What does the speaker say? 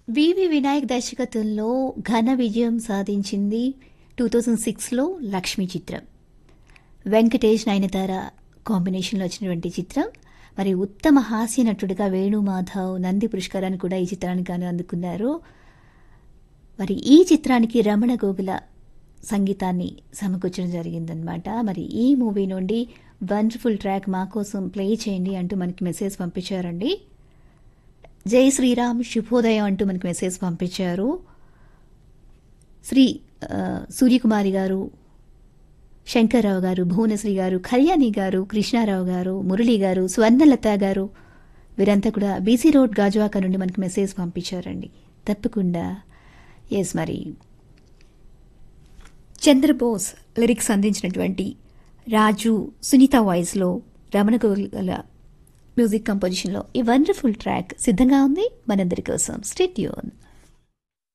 వివి వినాయక్ దర్శకత్వంలో ఘన విజయం సాధించింది టూ థౌజండ్ సిక్స్లో లక్ష్మి చిత్రం వెంకటేష్ నయనతార కాంబినేషన్లో వచ్చినటువంటి చిత్రం మరి ఉత్తమ హాస్య నటుడిగా వేణుమాధవ్ నంది పురస్కారాన్ని కూడా ఈ చిత్రానికి గాను అందుకున్నారు మరి ఈ చిత్రానికి రమణ గోగుల సంగీతాన్ని సమకూర్చడం జరిగిందనమాట మరి ఈ మూవీ నుండి వండర్ఫుల్ ట్రాక్ మా కోసం ప్లే చేయండి అంటూ మనకి మెసేజ్ పంపించారండి జై శ్రీరామ్ శుభోదయం అంటూ మనకి మెసేజ్ పంపించారు శ్రీ ఆ, సూర్యకుమారి గారు శంకర్రావు గారు భువనశ్రీ గారు కళ్యాణి గారు కృష్ణారావు గారు మురళి గారు స్వర్ణలత గారు వీరంతా కూడా బీసీ రోడ్ గాజువాక నుండి మనకి మెసేజ్ పంపించారండి తప్పకుండా ఎస్ మరి చంద్రబోస్ లిరిక్స్ అందించినటువంటి రాజు సునీత వాయిస్లో రమణ గోగుల మ్యూజిక్ కంపోజిషన్లో ఈ వండర్ఫుల్ ట్రాక్ సిద్ధంగా ఉంది మనందరి కోసం స్టేట్యూన్